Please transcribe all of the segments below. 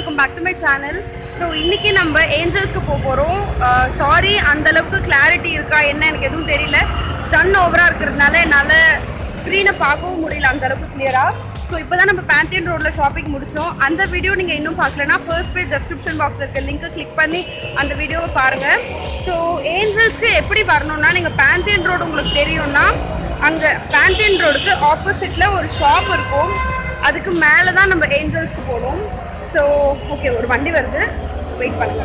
welcome back to my channel so இன்னைக்கு நம்ம ஏஞ்சல்ஸ்க்கு போக போகிறோம் சாரி அந்த அளவுக்கு கிளாரிட்டி இருக்கா என்ன எனக்கு எதுவும் தெரியல சன் ஓவராக இருக்கிறதுனால என்னால் ஸ்க்ரீனை பார்க்கவும் முடியல அந்த அளவுக்கு கிளியராக ஸோ இப்போ தான் நம்ம பேந்தியன் ரோட்டில் ஷாப்பிங் முடித்தோம் அந்த வீடியோ நீங்கள் இன்னும் பார்க்கலனா ஃபர்ஸ்ட் பேஜ் டெஸ்கிரிப்ஷன் பாக்ஸ் இருக்க லிங்க்கை கிளிக் பண்ணி அந்த வீடியோவை பாருங்கள் ஸோ ஏஞ்சல்ஸ்க்கு எப்படி வரணும்னா நீங்கள் பேந்தியன் ரோடு உங்களுக்கு தெரியும்னா அங்கே பேந்தியன் ரோடுக்கு ஆப்போசிட்டில் ஒரு ஷாப் இருக்கும் அதுக்கு மேலே தான் நம்ம ஏஞ்சல்ஸ்க்கு போகணும் ஸோ ஓகே ஒரு வண்டி வருது வெயிட் பண்ணுங்க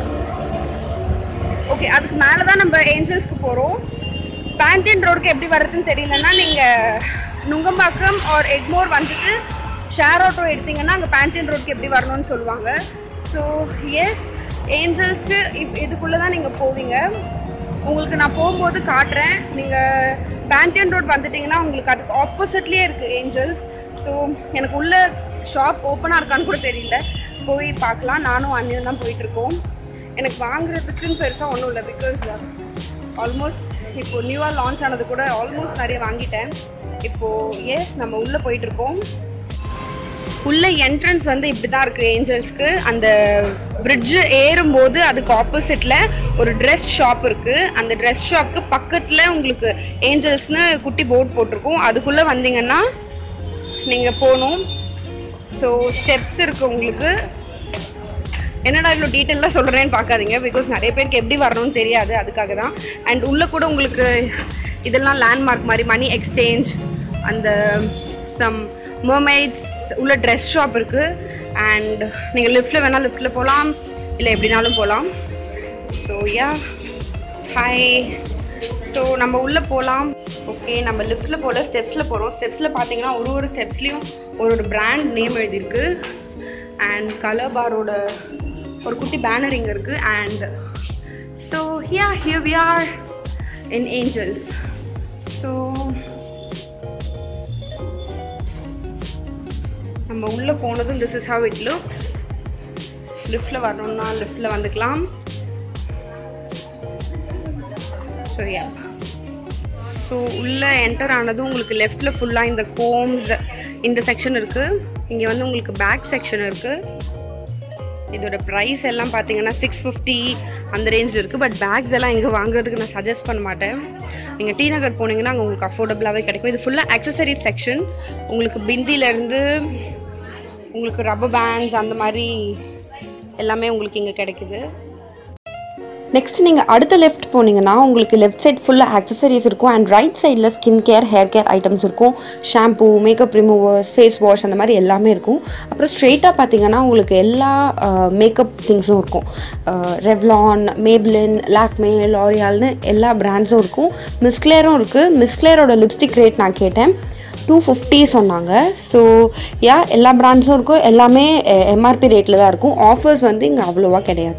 ஓகே அதுக்கு மேலே தான் நம்ம ஏஞ்சல்ஸ்க்கு போகிறோம் பேண்டியன் ரோடுக்கு எப்படி வர்றதுன்னு தெரியலன்னா நீங்கள் நுங்கம்பாக்கம் ஆர் எக்மோர் வந்துட்டு ஷேர் ஆட்டோ எடுத்தீங்கன்னா அங்கே பேண்டியன் ரோடுக்கு எப்படி வரணும்னு சொல்லுவாங்க ஸோ எஸ் ஏஞ்சல்ஸ்க்கு இப் இதுக்குள்ளே தான் நீங்கள் போவீங்க உங்களுக்கு நான் போகும்போது காட்டுறேன் நீங்கள் பேண்டியன் ரோட் வந்துட்டீங்கன்னா உங்களுக்கு அதுக்கு ஆப்போசிட்லேயே இருக்குது ஏஞ்சல்ஸ் ஸோ எனக்கு உள்ள ஷாப் ஓப்பனாக இருக்கான்னு கூட தெரியல போய் பார்க்கலாம் நானும் அண்ணியும் தான் போயிட்டுருக்கோம் எனக்கு வாங்குறதுக்குன்னு பெருசாக ஒன்றும் இல்லை பிகாஸ் ஆல்மோஸ்ட் இப்போ நியூவாக லான்ச் ஆனது கூட ஆல்மோஸ்ட் நிறைய வாங்கிட்டேன் இப்போது எஸ் நம்ம உள்ளே போயிட்டுருக்கோம் உள்ள என்ட்ரன்ஸ் வந்து இப்படி தான் இருக்குது ஏஞ்சல்ஸ்க்கு அந்த பிரிட்ஜு ஏறும்போது அதுக்கு ஆப்போசிட்டில் ஒரு ட்ரெஸ் ஷாப் இருக்குது அந்த ட்ரெஸ் ஷாப்க்கு பக்கத்தில் உங்களுக்கு ஏஞ்சல்ஸ்னு குட்டி போர்ட் போட்டிருக்கும் அதுக்குள்ளே வந்தீங்கன்னா நீங்கள் போகணும் ஸோ ஸ்டெப்ஸ் இருக்குது உங்களுக்கு என்னடா இவ்வளோ டீட்டெயிலாக சொல்கிறேன்னு பார்க்காதீங்க பிகாஸ் நிறைய பேருக்கு எப்படி வரணும்னு தெரியாது அதுக்காக தான் அண்ட் உள்ளே கூட உங்களுக்கு இதெல்லாம் லேண்ட்மார்க் மாதிரி மணி எக்ஸ்சேஞ்ச் அந்த சம் மர்மைட்ஸ் உள்ள ட்ரெஸ் ஷாப் இருக்குது அண்ட் நீங்கள் லிஃப்ட்டில் வேணால் லிஃப்ட்டில் போகலாம் இல்லை எப்படினாலும் போகலாம் ஸோ யா ஹாய் ஸோ நம்ம உள்ளே போகலாம் ஓகே நம்ம லிஃப்ட்டில் போகல ஸ்டெப்ஸில் போகிறோம் ஸ்டெப்ஸில் பார்த்தீங்கன்னா ஒரு ஒரு ஸ்டெப்ஸ்லேயும் ஒரு ஒரு பிராண்ட் நேம் எழுதியிருக்கு அண்ட் கலர் பாரோட ஒரு குட்டி பேனர் இங்கே இருக்குது and so ya here we are in Angels so நம்ம உள்ளே போனதும் this is how it looks லிஃப்ட்டில் வரணும்னா லிஃப்ட்டில் வந்துக்கலாம் ஸோ யா ஸோ உள்ளே என்டர் ஆனதும் உங்களுக்கு லெஃப்ட்டில் ஃபுல்லாக இந்த கோம்ஸ் இந்த செக்ஷன் இருக்குது இங்கே வந்து உங்களுக்கு பேக் செக்ஷன் இருக்குது இதோட ப்ரைஸ் எல்லாம் பார்த்தீங்கன்னா சிக்ஸ் ஃபிஃப்டி அந்த ரேஞ்சில் இருக்குது பட் பேக்ஸ் எல்லாம் இங்கே வாங்குறதுக்கு நான் சஜஸ்ட் பண்ண மாட்டேன் நீங்கள் டி நகர் போனீங்கன்னா அங்கே உங்களுக்கு அஃபோர்டபுளாகவே கிடைக்கும் இது ஃபுல்லாக அக்சசரிஸ் செக்ஷன் உங்களுக்கு பிந்திலேருந்து உங்களுக்கு ரப்பர் பேண்ட்ஸ் அந்த மாதிரி எல்லாமே உங்களுக்கு இங்கே கிடைக்குது நெக்ஸ்ட் நீங்கள் அடுத்த லெஃப்ட் போனீங்கன்னா உங்களுக்கு லெஃப்ட் சைட் ஃபுல்லாக ஆக்சசரிஸ் இருக்கும் அண்ட் ரைட் சைடில் skin care hair care items இருக்கும் shampoo makeup removers face wash அந்த மாதிரி எல்லாமே இருக்கும் அப்புறம் ஸ்ட்ரெயிட்டாக பார்த்தீங்கன்னா உங்களுக்கு எல்லா மேக்கப் திங்ஸும் இருக்கும் ரெவ்லான் மேப்ளின் லாக்மே லாரியால்னு எல்லா பிராண்ட்ஸும் இருக்கும் மிஸ்க்லேரும் இருக்குது மிஸ்க்லேரோட லிப்ஸ்டிக் ரேட் நான் கேட்டேன் டூ ஃபிஃப்டி சொன்னாங்க ஸோ யா எல்லா பிராண்ட்ஸும் இருக்கும் எல்லாமே எம்ஆர்பி ரேட்டில் தான் இருக்கும் ஆஃபர்ஸ் வந்து இங்கே அவ்வளோவா கிடையாது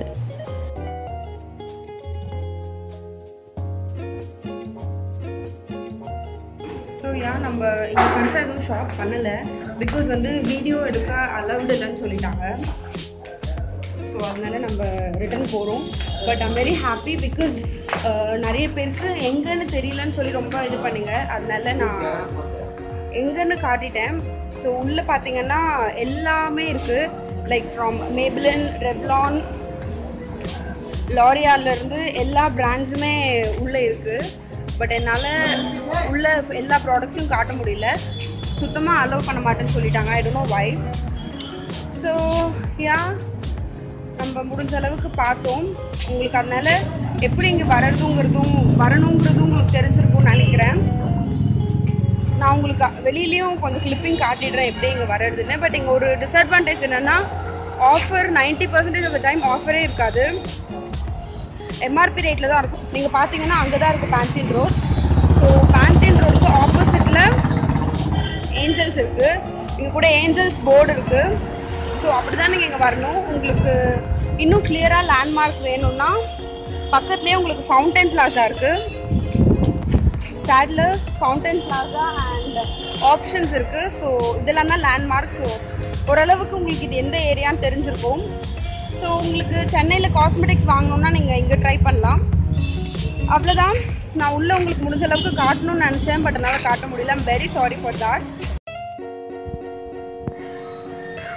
ஸோ யா நம்ம இங்கே பெருசாக எதுவும் ஷாப் பண்ணலை பிகாஸ் வந்து வீடியோ எடுக்க அலவுட் இல்லைன்னு சொல்லிட்டாங்க ஸோ அதனால நம்ம ரிட்டர்ன் போகிறோம் but I'm very happy because நிறைய பேருக்கு எங்கன்னு தெரியலன்னு சொல்லி ரொம்ப இது பண்ணீங்க அதனால நான் எங்கன்னு காட்டிட்டேன் ஸோ உள்ளே பார்த்தீங்கன்னா எல்லாமே இருக்குது லைக் ஃப்ரம் மேபிளின் ரெவ்லான் லாரியாலேருந்து எல்லா பிராண்ட்ஸுமே உள்ளே இருக்குது பட் என்னால் உள்ள எல்லா ப்ராடக்ட்ஸையும் காட்ட முடியல சுத்தமாக அலோவ் பண்ண மாட்டேன்னு சொல்லிட்டாங்க I don't know why so yeah நம்ம முடிஞ்ச அளவுக்கு பார்த்தோம் உங்களுக்கு அதனால எப்படி இங்கே வர்றதுங்கிறதும் வரணுங்கிறதும் உங்களுக்கு தெரிஞ்சிருக்கும்னு நினைக்கிறேன் நான் உங்களுக்கு வெளியிலையும் கொஞ்சம் கிளிப்பிங் காட்டிடுறேன் எப்படி இங்கே வர்றதுன்னு பட் இங்கே ஒரு டிஸ்அட்வான்டேஜ் என்னென்னா offer ninety percentage of the time ஆஃபரே இருக்காது எம்ஆர்பி ரேட்டில் தான் இருக்கும் நீங்கள் பார்த்தீங்கன்னா அங்கே தான் இருக்குது பேந்தியன் ரோட் ஸோ பேந்தியன் ரோடுக்கு ஆப்போசிட்டில் ஏஞ்சல்ஸ் இருக்குது இங்கே கூட ஏஞ்சல்ஸ் போர்டு இருக்குது ஸோ அப்படி தான் நீங்கள் இங்கே வரணும் உங்களுக்கு இன்னும் கிளியராக லேண்ட்மார்க் வேணும்னா பக்கத்துலேயே உங்களுக்கு ஃபவுண்டன் பிளாசா இருக்குது சேட்லர்ஸ் ஃபவுண்டன் பிளாசா அண்ட் ஆப்ஷன்ஸ் இருக்குது ஸோ இதெல்லாம் தான் லேண்ட்மார்க் ஸோ ஓரளவுக்கு உங்களுக்கு இது எந்த ஏரியான்னு தெரிஞ்சிருக்கும் ஸோ உங்களுக்கு சென்னையில் காஸ்மெட்டிக்ஸ் வாங்கணுன்னா நீங்கள் இங்கே ட்ரை பண்ணலாம் அவ்வளோதான் நான் உள்ளே உங்களுக்கு முடிஞ்ச அளவுக்கு காட்டணும்னு நினச்சேன் பட் என்னால் காட்ட முடியல I'm very sorry for that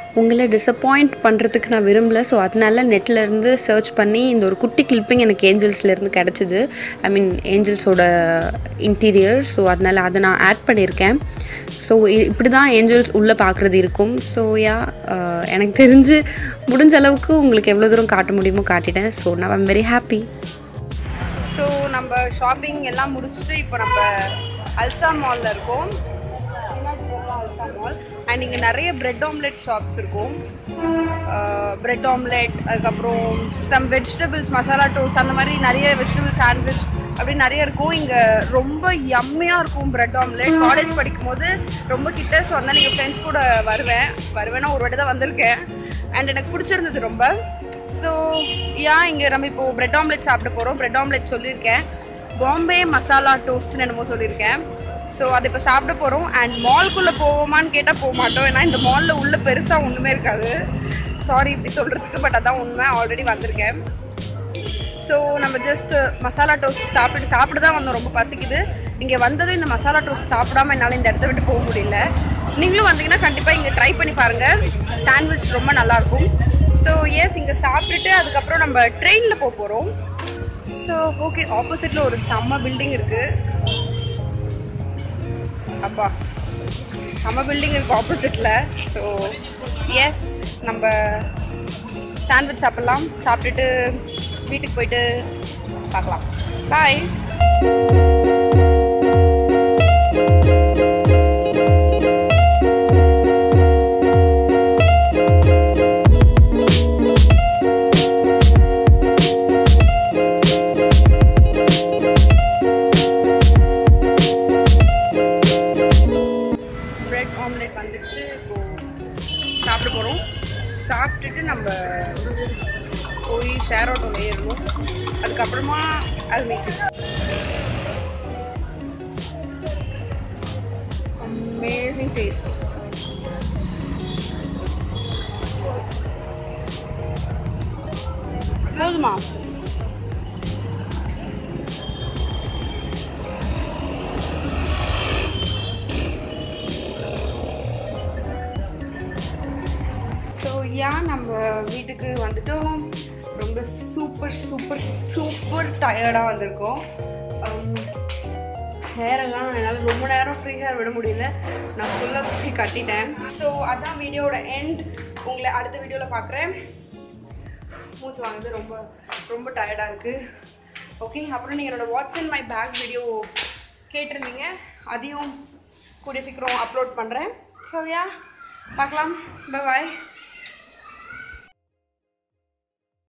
உங்களை டிசப்பாயிண்ட் பண்ணுறதுக்கு நான் விரும்பல ஸோ அதனால நெட்டில் இருந்து சர்ச் பண்ணி இந்த ஒரு குட்டி கிளிப்பிங் எனக்கு ஏஞ்சல்ஸ்லேருந்து கிடச்சிது ஐ மீன் ஏஞ்சல்ஸோட இன்டீரியர் ஸோ அதனால் அதை நான் ஆட் பண்ணியிருக்கேன் ஸோ இப்படி தான் ஏஞ்சல்ஸ் உள்ளே பார்க்குறது இருக்கும் ஸோ யா எனக்கு தெரிஞ்சு முடிஞ்ச அளவுக்கு உங்களுக்கு எவ்வளோ தூரம் காட்ட முடியுமோ காட்டிட்டேன் ஸோ நான் ஐம் வெரி ஹாப்பி ஸோ நம்ம ஷாப்பிங் எல்லாம் முடிச்சுட்டு இப்போ நம்ம அல்சா மாலில் இருக்கோம் பின்னாடி இருக்கிறது அல்சா மால் அண்ட் இங்கே நிறைய பிரெட் ஆம்லெட் ஷாப்ஸ் இருக்கும் பிரெட் ஆம்லெட் அதுக்கப்புறம் சம் வெஜிடபிள்ஸ் மசாலா டோஸ்ட் அந்த மாதிரி நிறைய வெஜிடபிள் சாண்ட்விச் அப்படி நிறைய இருக்கும் இங்கே ரொம்ப யம்மியாக இருக்கும் பிரெட் ஆம்லெட் காலேஜ் படிக்கும் போது ரொம்ப கிட்ட ஸோ அதனால் நீங்கள் ஃப்ரெண்ட்ஸ் கூட வருவேன் வருவேன்னா ஒரு வாட்டி தான் வந்திருக்கேன் அண்ட் எனக்கு பிடிச்சிருந்தது ரொம்ப ஸோ யா இங்கே நம்ம இப்போ பிரெட் ஆம்லெட் சாப்பிட போகிறோம் பிரெட் ஆம்லெட் சொல்லியிருக்கேன் பாம்பே மசாலா டோஸ்ட்னு என்னமோ சொல்லியிருக்கேன் ஸோ அதை இப்போ சாப்பிட போகிறோம் அண்ட் மால்குள்ளே போவோமான்னு கேட்டால் போக மாட்டோம் ஏன்னா இந்த மாலில் உள்ள பெருசாக ஒன்றுமே இருக்காது சாரி இப்படி சொல்கிறதுக்கு பட் அதான் உண்மை ஆல்ரெடி வந்திருக்கேன் ஸோ நம்ம ஜஸ்ட் மசாலா டோஸ்ட் சாப்பிட்டு சாப்பிட்டு தான் வந்தோம் ரொம்ப பசிக்குது இங்கே வந்ததும் இந்த மசாலா டோஸ்ட் சாப்பிடாம என்னால் இந்த இடத்த விட்டு போக முடியல நீங்களும் வந்தீங்கன்னா கண்டிப்பாக இங்கே ட்ரை பண்ணி பாருங்கள் சாண்ட்விச் ரொம்ப நல்லாயிருக்கும் ஸோ எஸ் இங்கே சாப்பிட்டுட்டு அதுக்கப்புறம் நம்ம ட்ரெயினில் போக போகிறோம் ஸோ ஓகே ஆப்போசிட்டில் ஒரு செம்ம பில்டிங் இருக்குது அப்பா செம்ம பில்டிங் இருக்குது ஆப்போசிட்டில் ஸோ எஸ் நம்ம சாண்ட்விச் சாப்பிட்லாம் சாப்பிட்டுட்டு வீட்டுக்கு போயிட்டு பார்க்கலாம் பாய் பிரெட் ஆம்லெட் வந்துருச்சு இப்போது சாப்பிட போகிறோம் சாப்பிட்டுட்டு நம்ம போய் ஷேர் ஆட்டோவில் ஏறணும் அதுக்கப்புறமா அது மீட்டு அமேசிங் டேஸ்ட் போதுமா ஸோ யா நம்ம வீட்டுக்கு வந்துட்டோம் ரொம்ப சூப்பர் சூப்பர் சூப்பர் டயர்டாக வந்திருக்கோம் ஹேரெல்லாம் என்னால் ரொம்ப நேரம் ஃப்ரீ ஹேர் விட முடியல நான் ஃபுல்லாக போய் கட்டிட்டேன் ஸோ அதான் வீடியோட எண்ட் உங்களை அடுத்த வீடியோவில் பார்க்குறேன் மூச்சு வாங்குது ரொம்ப ரொம்ப டயர்டாக இருக்குது ஓகே அப்புறம் நீங்கள் என்னோடய what's in my bag video கேட்டிருந்தீங்க அதையும் கூடிய சீக்கிரம் அப்லோட் பண்ணுறேன் ஸோ யா பார்க்கலாம் பாய்